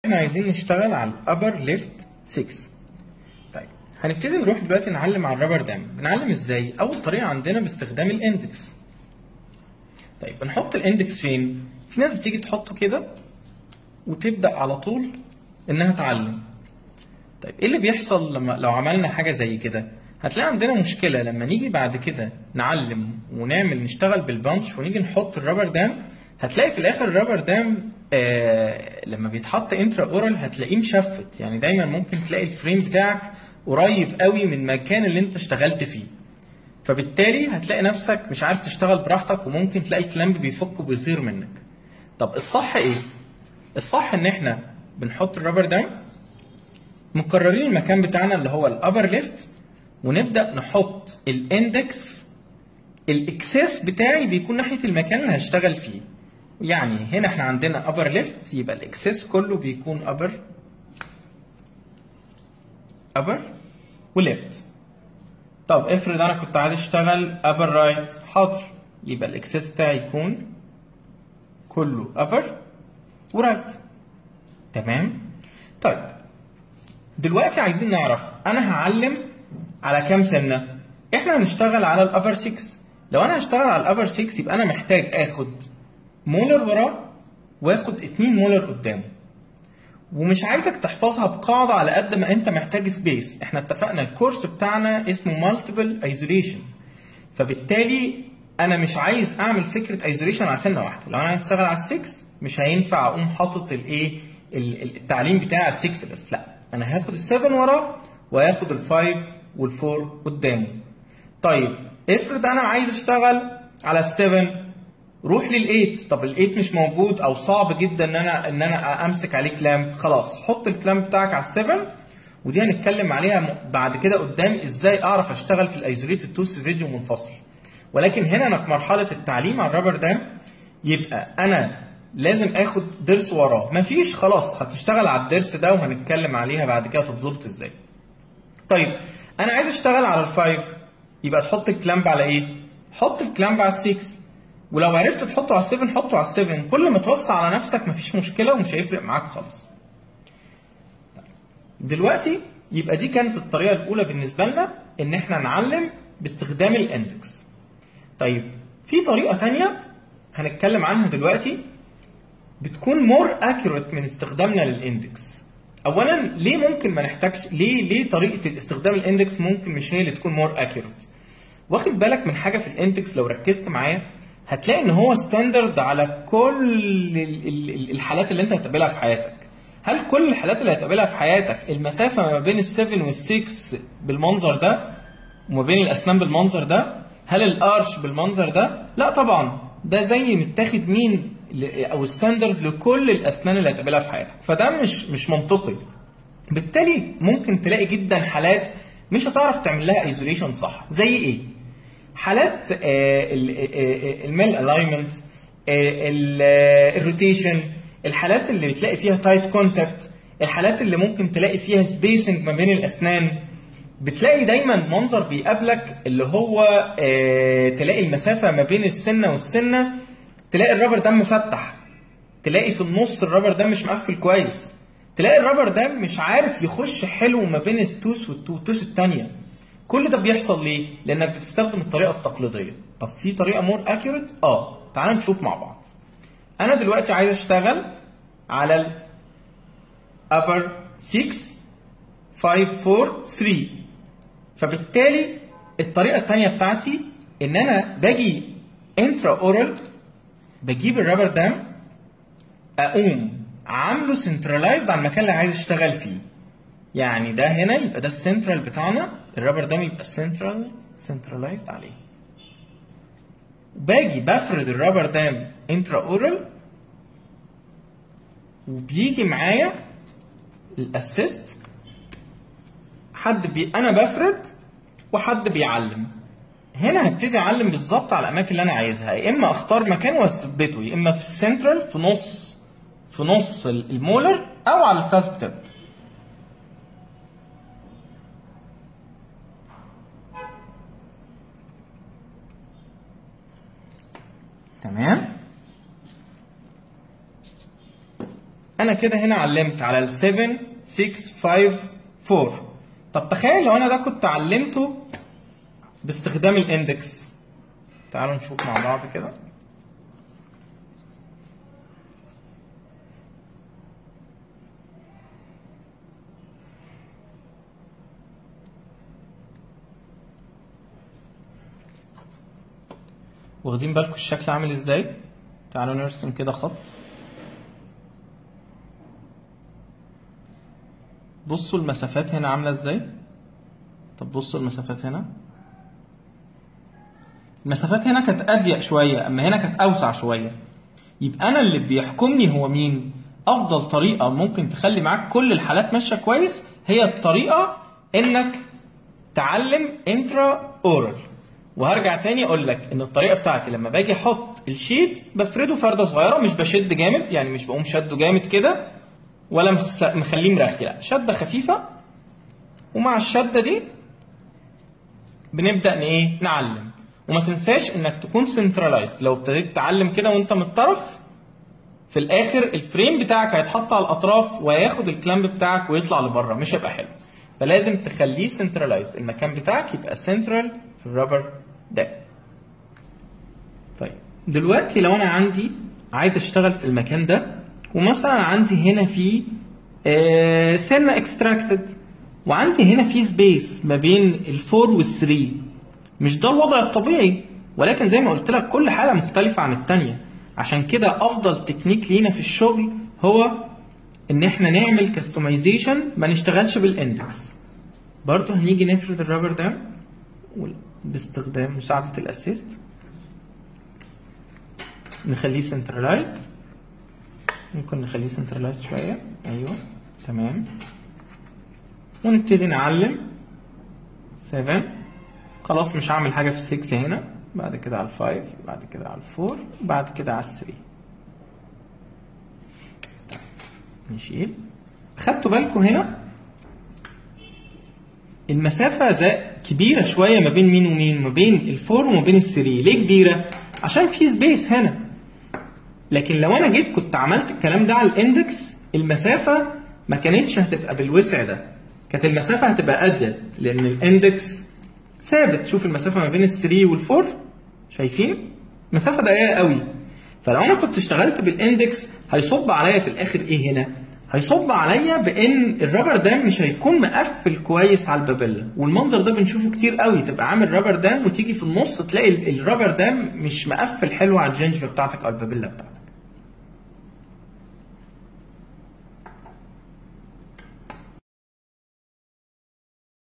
احنا عايزين نشتغل على الابر ليفت 6 طيب هنبتدي نروح دلوقتي نعلم على الرابر دام بنعلم ازاي اول طريقه عندنا باستخدام الاندكس طيب بنحط الاندكس فين في ناس بتيجي تحطه كده وتبدا على طول انها تعلم طيب ايه اللي بيحصل لما لو عملنا حاجه زي كده هتلاقي عندنا مشكله لما نيجي بعد كده نعلم ونعمل نشتغل بالبانش ونيجي نحط الرابر دام هتلاقي في الاخر الرابر دام آه لما بيتحط انترا اورال هتلاقيه مشفت يعني دايما ممكن تلاقي الفريم بتاعك قريب قوي من المكان اللي انت اشتغلت فيه فبالتالي هتلاقي نفسك مش عارف تشتغل براحتك وممكن تلاقي الكلامب بيفك وبيطير منك طب الصح ايه الصح ان احنا بنحط الرابر دام مقررين المكان بتاعنا اللي هو الابر ليفت ونبدا نحط الاندكس الاكسس بتاعي بيكون ناحيه المكان اللي هشتغل فيه يعني هنا احنا عندنا ابر ليفت يبقى الاكسس كله بيكون ابر ابر وليفت طب افرض انا كنت عايز اشتغل ابر رايت حاضر يبقى الاكسس بتاعي يكون كله ابر ورايت تمام طيب دلوقتي عايزين نعرف انا هعلم على كام سنه احنا هنشتغل على الابر 6 لو انا هشتغل على الابر 6 يبقى انا محتاج اخد مولر وراه واخد 2 مولر قدامه ومش عايزك تحفظها بقاعده على قد ما انت محتاج سبيس احنا اتفقنا الكورس بتاعنا اسمه مالتيبل ايزوليشن فبالتالي انا مش عايز اعمل فكره ايزوليشن على سنه واحده لو انا عايز اشتغل على ال6 مش هينفع اقوم حاطط الايه التعليم بتاع ال6 بس لا انا هاخد ال7 وراه وهاخد ال5 وال4 قدامه طيب افرض انا عايز اشتغل على ال7 روح لل8 طب ال8 مش موجود او صعب جدا ان انا ان انا امسك عليه كلام خلاص حط الكلام بتاعك على ال7 ودي هنتكلم عليها بعد كده قدام ازاي اعرف اشتغل في الايزوليتد توس فيديو منفصل ولكن هنا انا في مرحله التعليم على الرابر دام يبقى انا لازم اخد درس وراه مفيش خلاص هتشتغل على الدرس ده وهنتكلم عليها بعد كده تتظبط ازاي طيب انا عايز اشتغل على الفايف يبقى تحط الكلامب على ايه حط الكلامب على السكس ولو عرفت تحطه على السفن حطه على السفن كل ما توسع على نفسك مفيش مشكله ومش هيفرق معاك خالص دلوقتي يبقى دي كانت الطريقه الاولى بالنسبه لنا ان احنا نعلم باستخدام الاندكس طيب في طريقه تانية هنتكلم عنها دلوقتي بتكون مور اكيوريت من استخدامنا للاندكس اولا ليه ممكن ما نحتاجش ليه ليه طريقه استخدام الاندكس ممكن مش هي اللي تكون مور اكيوريت واخد بالك من حاجه في الاندكس لو ركزت معايا هتلاقي ان هو ستاندرد على كل الحالات اللي انت هتقابلها في حياتك هل كل الحالات اللي هتقابلها في حياتك المسافه ما بين ال7 وال6 بالمنظر ده وما بين الاسنان بالمنظر ده هل الارش بالمنظر ده لا طبعا ده زي متاخد مين او ستاندرد لكل الاسنان اللي هتقابلها في حياتك فده مش مش منطقي بالتالي ممكن تلاقي جدا حالات مش هتعرف تعمل لها ايزوليشن صح زي ايه حالات الميل الاينمنت الروتيشن الحالات اللي بتلاقي فيها تايت كونتاكت الحالات اللي ممكن تلاقي فيها سبيسنج ما بين الاسنان بتلاقي دايما منظر بيقابلك اللي هو تلاقي المسافه ما بين السنه والسنه تلاقي الرابر ده مفتح تلاقي في النص الرابر ده مش مقفل كويس تلاقي الرابر ده مش عارف يخش حلو ما بين التوس والتوس الثانيه كل ده بيحصل ليه لانك بتستخدم الطريقه التقليديه طب في طريقه مور اكيوريت اه تعال نشوف مع بعض انا دلوقتي عايز اشتغل على ال upper 6 5 4 3 فبالتالي الطريقه الثانيه بتاعتي ان انا باجي انترا اورال بجيب الرابر دام اقوم عامله سنترلايزد على المكان اللي عايز اشتغل فيه يعني ده هنا يبقى ده السنترال بتاعنا الرابر دام يبقى سنترال سنترلايزد عليه باجي بفرد الرابر دام انترا اورال وبيجي معايا الاسيست حد بي انا بفرد وحد بيعلم هنا هبتدي اعلم بالظبط على الاماكن اللي انا عايزها يا اما اختار مكان واثبته يا اما في السنترال في نص في نص المولر او على الكاسب تيب تمام انا كده هنا علمت على ال 7 6 5 4 طب تخيل لو انا ده كنت علمته باستخدام الاندكس تعالوا نشوف مع بعض كده واخدين بالكم الشكل عامل ازاي تعالوا نرسم كده خط بصوا المسافات هنا عامله ازاي طب بصوا المسافات هنا المسافات هنا كانت اضيق شويه اما هنا كانت اوسع شويه يبقى انا اللي بيحكمني هو مين افضل طريقه ممكن تخلي معاك كل الحالات ماشيه كويس هي الطريقه انك تعلم انترا اورال وهرجع تاني اقول لك ان الطريقه بتاعتي لما باجي احط الشيت بفرده فرده صغيره مش بشد جامد يعني مش بقوم شده جامد كده ولا مخس- مخليه مرخي لا شده خفيفه ومع الشده دي بنبدا ن- ايه نعلم وما تنساش انك تكون سنترلايزد لو ابتديت تعلم كده وانت من الطرف في الاخر الفريم بتاعك هيتحط على الاطراف وهياخد الكلامب بتاعك ويطلع لبره مش هيبقى حلو فلازم تخليه سنترلايزد المكان بتاعك يبقى سنترال في الرابر ده طيب دلوقتي لو انا عندي عايز اشتغل في المكان ده ومثلا عندي هنا في آه، سنه اكستراكتد وعندي هنا في سبيس ما بين الفور والثري مش ده الوضع الطبيعي ولكن زي ما قلت لك كل حاله مختلفه عن الثانيه عشان كده افضل تكنيك لينا في الشغل هو ان احنا نعمل كاستمايزيشن ما نشتغلش بالاندكس برضه هنيجي نفرد الرابر ده وال- باستخدام مساعدة الاسيست نخليه سنترلايزد ممكن نخليه سنترلايزد شوية ايوه تمام ونبتدي نعلم 7 خلاص مش هعمل حاجة في السكس هنا بعد كده على الفايف بعد كده على الفور بعد كده على الثري نشيل خدتوا بالكم هنا المسافة زي كبيرة شوية ما بين مين ومين ما بين الفور وما بين الثري ليه كبيرة؟ عشان في سبيس هنا لكن لو انا جيت كنت عملت الكلام ده على الاندكس المسافة ما كانتش هتبقى بالوسع ده كانت المسافة هتبقى أضيق لأن الاندكس ثابت شوف المسافة ما بين الثري والفور شايفين؟ مسافة ضيقة قوي فلو انا كنت اشتغلت بالاندكس هيصب عليا في الاخر ايه هنا؟ هيصب عليا بان الرابر دام مش هيكون مقفل كويس على البابيلا والمنظر ده بنشوفه كتير قوي تبقى عامل رابر دام وتيجي في النص تلاقي ال- الرابر دام مش مقفل حلو على الجنجفه بتاعتك او البابيلا بتاعتك